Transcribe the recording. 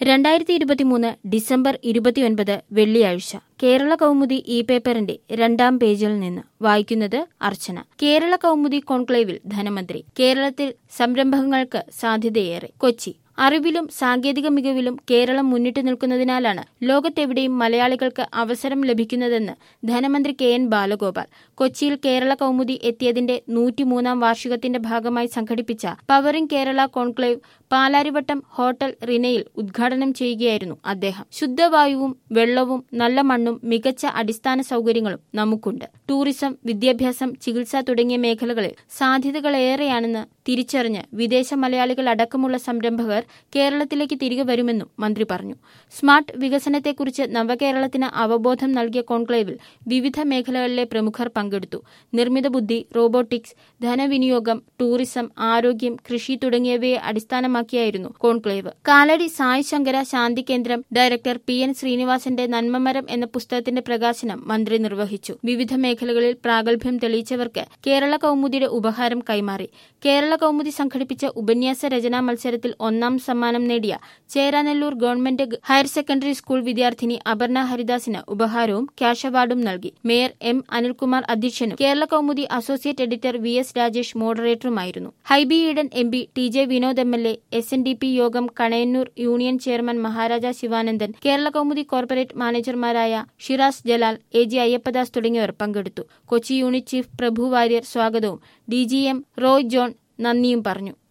രണ്ടായിരത്തി ഇരുപത്തിമൂന്ന് ഡിസംബർ ഇരുപത്തിയൊൻപത് വെള്ളിയാഴ്ച കേരള കൗമുദി ഇ പേപ്പറിന്റെ രണ്ടാം പേജിൽ നിന്ന് വായിക്കുന്നത് അർച്ചന കേരള കൗമുദി കോൺക്ലേവിൽ ധനമന്ത്രി കേരളത്തിൽ സംരംഭങ്ങൾക്ക് സാധ്യതയേറെ കൊച്ചി അറിവിലും സാങ്കേതിക മികവിലും കേരളം മുന്നിട്ട് നിൽക്കുന്നതിനാലാണ് ലോകത്തെവിടെയും മലയാളികൾക്ക് അവസരം ലഭിക്കുന്നതെന്ന് ധനമന്ത്രി കെ എൻ ബാലഗോപാൽ കൊച്ചിയിൽ കേരള കൗമുദി എത്തിയതിന്റെ നൂറ്റിമൂന്നാം വാർഷികത്തിന്റെ ഭാഗമായി സംഘടിപ്പിച്ച powering Kerala conclave Palarivattam hotel റിനയിൽ ഉദ്ഘാടനം ചെയ്യുകയായിരുന്നു അദ്ദേഹം ശുദ്ധവായുവും വെള്ളവും നല്ല മണ്ണും മികച്ച അടിസ്ഥാന സൗകര്യങ്ങളും നമുക്കുണ്ട് ടൂറിസം വിദ്യാഭ്യാസം ചികിത്സ തുടങ്ങിയ മേഖലകളിൽ സാധ്യതകളേറെയാണെന്ന് തിരിച്ചറിഞ്ഞ് വിദേശ മലയാളികൾ അടക്കമുള്ള സംരംഭകർ കേരളത്തിലേക്ക് തിരികെ വരുമെന്നും മന്ത്രി പറഞ്ഞു സ്മാർട്ട് വികസനത്തെക്കുറിച്ച് നവകേരളത്തിന് അവബോധം നൽകിയ കോൺക്ലേവിൽ വിവിധ മേഖലകളിലെ പ്രമുഖർ പങ്കെടുത്തു നിർമ്മിത ബുദ്ധി റോബോട്ടിക്സ് ധനവിനിയോഗം ടൂറിസം ആരോഗ്യം കൃഷി തുടങ്ങിയവയെ അടിസ്ഥാനമാക്കിയായിരുന്നു conclave Kalady Sai Shankara Shanti Kendram director P N ശ്രീനിവാസന്റെ നന്മമരം എന്ന പുസ്തകത്തിന്റെ പ്രകാശനം മന്ത്രി നിർവഹിച്ചു വിവിധ മേഖലകളിൽ പ്രാഗൽഭ്യം തെളിയിച്ചവർക്ക് കേരള കൗമുദിയുടെ ഉപഹാരം കൈമാറി കേരള കൗമുദി സംഘടിപ്പിച്ച ഉപന്യാസ രചനാ മത്സരത്തിൽ ഒന്നാം സമ്മാനം നേടിയ Cheranallur government higher secondary school വിദ്യാർത്ഥിനി അപർണ ഹരിദാസിന് ഉപഹാരവും ക്യാഷ് അവാർഡും നൽകി മേയർ എം അനിൽകുമാർ അധ്യക്ഷനും Kerala Kaumudi associate editor V S Rajesh മോഡറേറ്ററുമായിരുന്നു Hibi Eden M P T J Vinod M L A S N D P Yogam Kanayannur union chairman Maharaja Sivanandan Kerala Kaumudi corporate മാനേജർമാരായ ഷിറാസ് ജലാൽ എ ജി അയ്യപ്പദാസ് തുടങ്ങിയവർ പങ്കെടുത്തു കൊച്ചി യൂണിറ്റ് ചീഫ് പ്രഭു വാര്യർ സ്വാഗതവും D G M Roy John നന്ദിയും പറഞ്ഞു